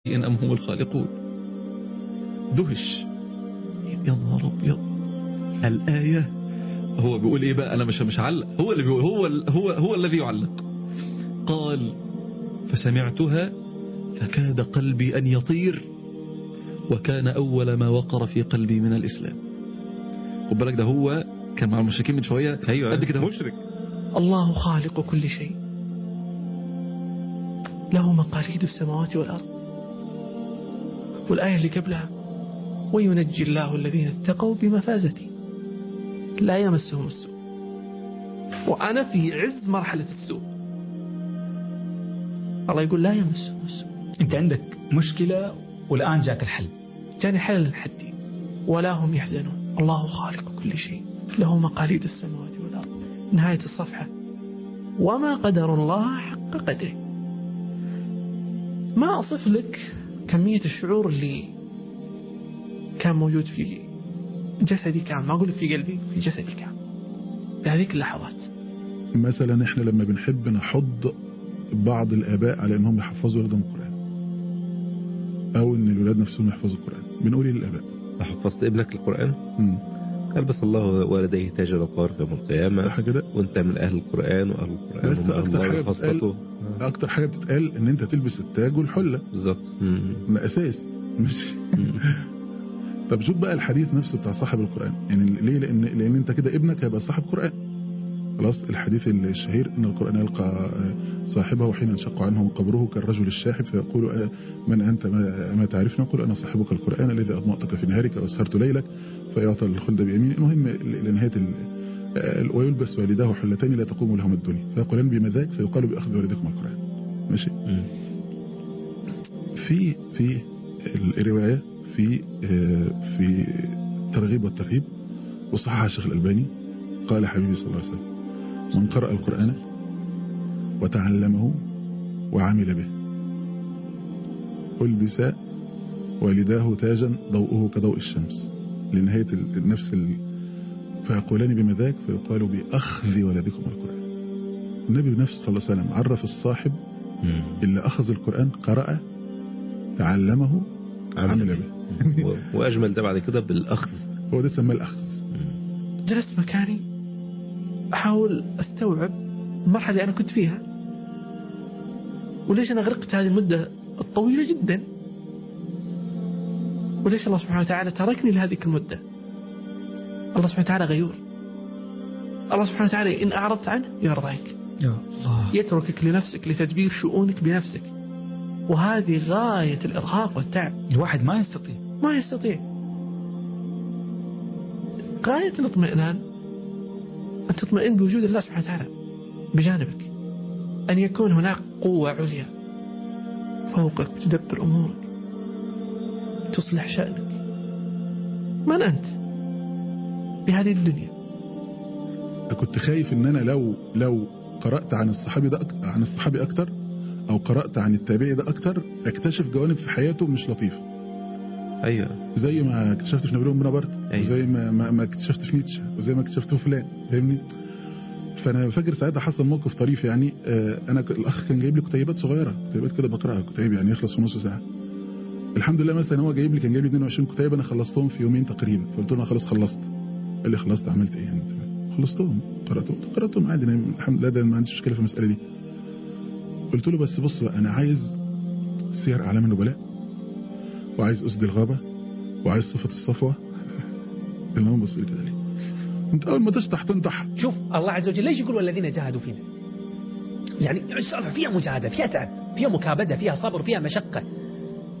أم هم الخالقون دهش يا نهار أبيض الآية هو بيقول إيه بقى أنا مش مش علق هو اللي بيقول هو هو هو الذي يعلق قال فسمعتها فكاد قلبي أن يطير وكان أول ما وقر في قلبي من الإسلام خد بالك ده هو كان مع المشركين من شوية أيوة قد كده مشرك الله خالق كل شيء له مقاليد السماوات والأرض والآية اللي قبلها وينجي الله الذين اتقوا بمفازته لا يمسهم السوء وأنا في عز مرحلة السوء الله يقول لا يمسهم السوء أنت عندك مشكلة والآن جاك الحل جاني حل لحدي ولا هم يحزنون الله خالق كل شيء له مقاليد السماوات والأرض نهاية الصفحة وما قدر الله حق قدره ما أصف لك كمية الشعور اللي كان موجود في جسدي كان ما أقول لك في قلبي في جسدي كان في هذيك اللحظات مثلا احنا لما بنحب نحض بعض الآباء على انهم يحفظوا ولادهم القرآن او ان الولاد نفسهم يحفظوا القرآن بنقول ايه للآباء حفظت ابنك القرآن مم. ألبس الله والديه تاج الوقار يوم القيامة صح كده وانت من أهل القرآن وأهل القرآن بس ومن أهل أكتر الله حاجة وخاصته اكتر حاجة بتتقال ان انت تلبس التاج والحلة بالظبط مم. ما اساس مش مم. طب شوف بقى الحديث نفسه بتاع صاحب القرآن يعني ليه لان لان انت كده ابنك هيبقى صاحب قرآن خلاص الحديث الشهير ان القرآن يلقى صاحبه حين ينشق عنه قبره كالرجل الشاحب فيقول أنا- من انت ما, ما تعرفني يقول انا صاحبك القرآن الذي اضمأتك في نهارك واسهرت ليلك فيعطى الخلد بيمين المهم ل- لنهاية ال- ال- ويلبس والداه حلتين لا تقوم لهما الدنيا فيقولان بمذاك فيقال باخذ والدكم القرآن ماشي مم. في في الرواية في آه، في ترغيب والترهيب وصححها الشيخ الألباني قال حبيبي صلى الله عليه وسلم من قرأ القرآن وتعلمه وعمل به ألبس والداه تاجا ضوءه كضوء الشمس لنهاية ال- النفس ال... فيقولان بمذاك فيقال بأخذ ولدكم القرآن النبي بنفسه صلى الله عليه وسلم عرف الصاحب مم. اللي أخذ القرآن قرأ تعلمه عمل به و- وأجمل ده بعد كده بالأخذ هو ده سماه الأخذ مم. جلست مكاني أحاول أستوعب المرحلة اللي أنا كنت فيها وليش أنا غرقت هذه المدة الطويلة جدا وليش الله سبحانه وتعالى تركني لهذه المدة الله سبحانه وتعالى غيور الله سبحانه وتعالى إن أعرضت عنه يرضاك يا الله يتركك لنفسك لتدبير شؤونك بنفسك وهذه غاية الإرهاق والتعب الواحد ما يستطيع ما يستطيع غاية الاطمئنان أن تطمئن بوجود الله سبحانه وتعالى بجانبك أن يكون هناك قوة عليا فوقك تدبر أمورك تصلح شأنك من أنت بهذه الدنيا كنت خايف ان انا لو لو قرأت عن الصحابي ده أكتر عن الصحابي اكتر او قرأت عن التابعي ده اكتر اكتشف جوانب في حياته مش لطيفة أيوة زي ما اكتشفت في نابليون بونابرت أيوة. وزي ما, ما, ما اكتشفت في نيتشه وزي ما اكتشفت في فلان فاهمني فانا فاكر ساعتها حصل موقف طريف يعني آه، انا ك- الاخ كان جايب لي كتيبات صغيره كتيبات كده بقراها كتيب يعني يخلص في نص ساعه الحمد لله مثلا هو جايب لي كان جايب لي 22 كتيب انا خلصتهم في يومين تقريبا فقلت له انا خلاص خلصت قال لي خلصت عملت ايه يعني خلصتهم قراتهم قراتهم عادي أنا الحمد لله ده ما عنديش مشكله في المساله دي قلت له بس بص بقى انا عايز سير اعلام النبلاء وعايز اسد الغابه وعايز صفه الصفوه اللي هو بص لي كده ليه انت اول ما تشطح تنطح شوف الله عز وجل ليش يقول والذين جاهدوا فينا يعني السالفه فيها مجاهده فيها تعب فيها مكابده فيها صبر فيها مشقه